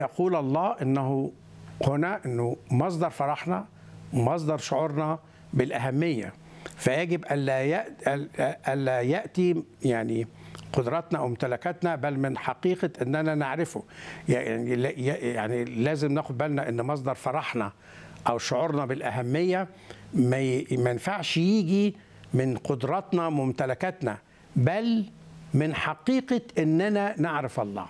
يقول الله انه هنا انه مصدر فرحنا مصدر شعورنا بالاهميه فيجب الا يأتي, ألا ياتي يعني قدراتنا او ممتلكاتنا بل من حقيقه اننا نعرفه يعني يعني لازم ناخد بالنا ان مصدر فرحنا او شعورنا بالاهميه ما ينفعش يجي من قدراتنا ممتلكاتنا بل من حقيقه اننا نعرف الله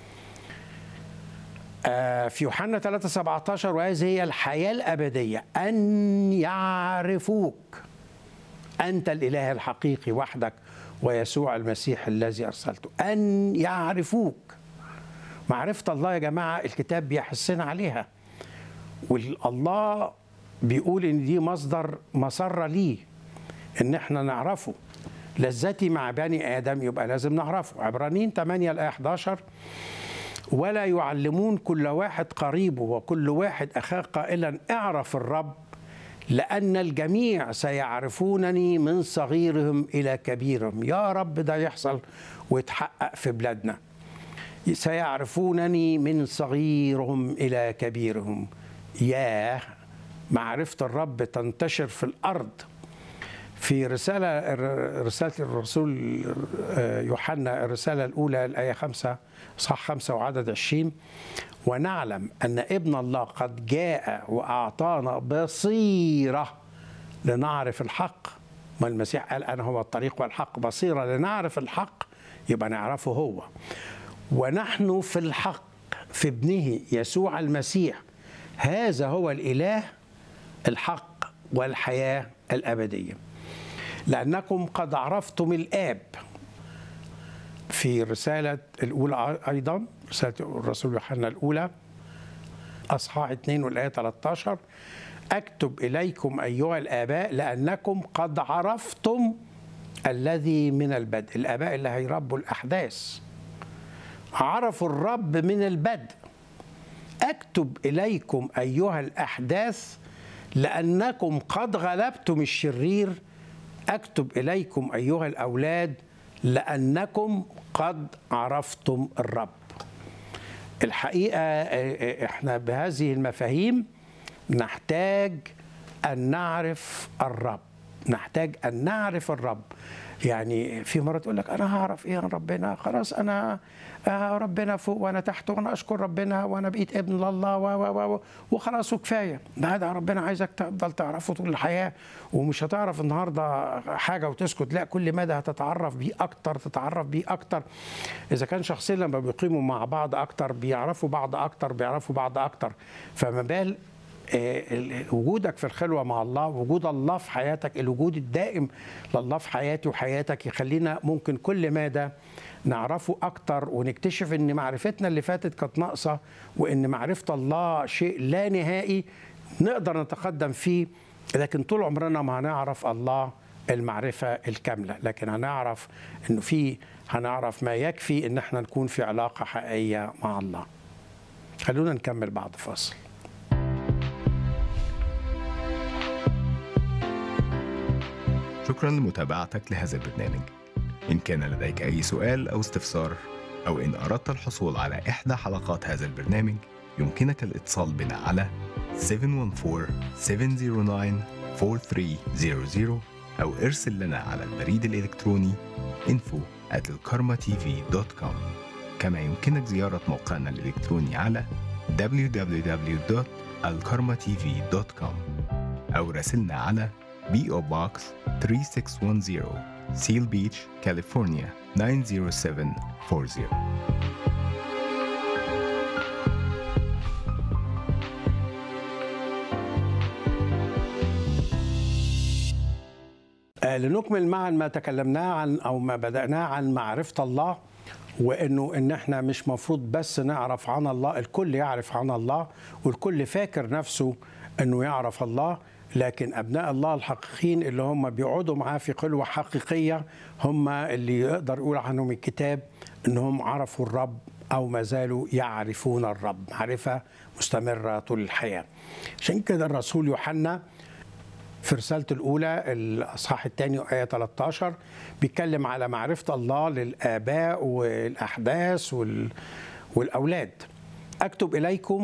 في يوحنا 3 17 وهذه هي الحياة الأبدية أن يعرفوك أنت الإله الحقيقي وحدك ويسوع المسيح الذي أرسلته أن يعرفوك معرفة الله يا جماعة الكتاب بيحسنا عليها والله بيقول إن دي مصدر مسرة ليه إن إحنا نعرفه لذتي مع بني آدم يبقى لازم نعرفه عبرانيين 8 الآية 11 ولا يعلمون كل واحد قريبه وكل واحد أخاه قائلا اعرف الرب لأن الجميع سيعرفونني من صغيرهم إلى كبيرهم يا رب ده يحصل ويتحقق في بلادنا سيعرفونني من صغيرهم إلى كبيرهم يا معرفة الرب تنتشر في الأرض في رسالة رسالة الرسول يوحنا الرسالة الأولى الآية خمسة صح خمسة وعدد عشرين ونعلم أن ابن الله قد جاء وأعطانا بصيرة لنعرف الحق ما المسيح قال أنا هو الطريق والحق بصيرة لنعرف الحق يبقى نعرفه هو ونحن في الحق في ابنه يسوع المسيح هذا هو الإله الحق والحياة الأبدية لأنكم قد عرفتم الآب في رسالة الأولى أيضا رسالة الرسول يوحنا الأولى أصحاح 2 والآية 13 أكتب إليكم أيها الآباء لأنكم قد عرفتم الذي من البدء الآباء اللي هيربوا الأحداث عرفوا الرب من البدء أكتب إليكم أيها الأحداث لأنكم قد غلبتم الشرير أكتب إليكم أيها الأولاد لأنكم قد عرفتم الرب الحقيقة إحنا بهذه المفاهيم نحتاج أن نعرف الرب نحتاج أن نعرف الرب يعني في مرة تقول لك أنا هعرف إيه عن ربنا خلاص أنا ربنا فوق وأنا تحت وأنا أشكر ربنا وأنا بقيت ابن الله و و وخلاص وكفاية ده ربنا عايزك تفضل تعرفه طول الحياة ومش هتعرف النهاردة حاجة وتسكت لا كل مدى هتتعرف بيه أكتر تتعرف بيه أكتر إذا كان شخصين لما بيقيموا مع بعض أكتر بيعرفوا بعض أكتر بيعرفوا بعض أكتر فما بال وجودك في الخلوه مع الله وجود الله في حياتك الوجود الدائم لله في حياتي وحياتك يخلينا ممكن كل مدى نعرفه اكتر ونكتشف ان معرفتنا اللي فاتت كانت ناقصه وان معرفه الله شيء لا نهائي نقدر نتقدم فيه لكن طول عمرنا ما هنعرف الله المعرفه الكامله لكن هنعرف انه في هنعرف ما يكفي ان احنا نكون في علاقه حقيقيه مع الله خلونا نكمل بعد فاصل شكرا لمتابعتك لهذا البرنامج إن كان لديك أي سؤال أو استفسار أو إن أردت الحصول على إحدى حلقات هذا البرنامج يمكنك الاتصال بنا على 714-709-4300 أو ارسل لنا على البريد الإلكتروني info at كما يمكنك زيارة موقعنا الإلكتروني على www.alkarmatv.com أو راسلنا على PO Box 3610 Seal Beach, California 90740 لنكمل معا ما تكلمناه عن او ما بدأناه عن معرفة الله وانه ان احنا مش مفروض بس نعرف عن الله الكل يعرف عن الله والكل فاكر نفسه انه يعرف الله لكن ابناء الله الحقيقيين اللي هم بيقعدوا معاه في خلوه حقيقيه هم اللي يقدر يقول عنهم الكتاب انهم عرفوا الرب او ما زالوا يعرفون الرب معرفه مستمره طول الحياه عشان كده الرسول يوحنا في رسالته الأولى الأصحاح الثاني آية 13 بيتكلم على معرفة الله للآباء والأحداث والأولاد أكتب إليكم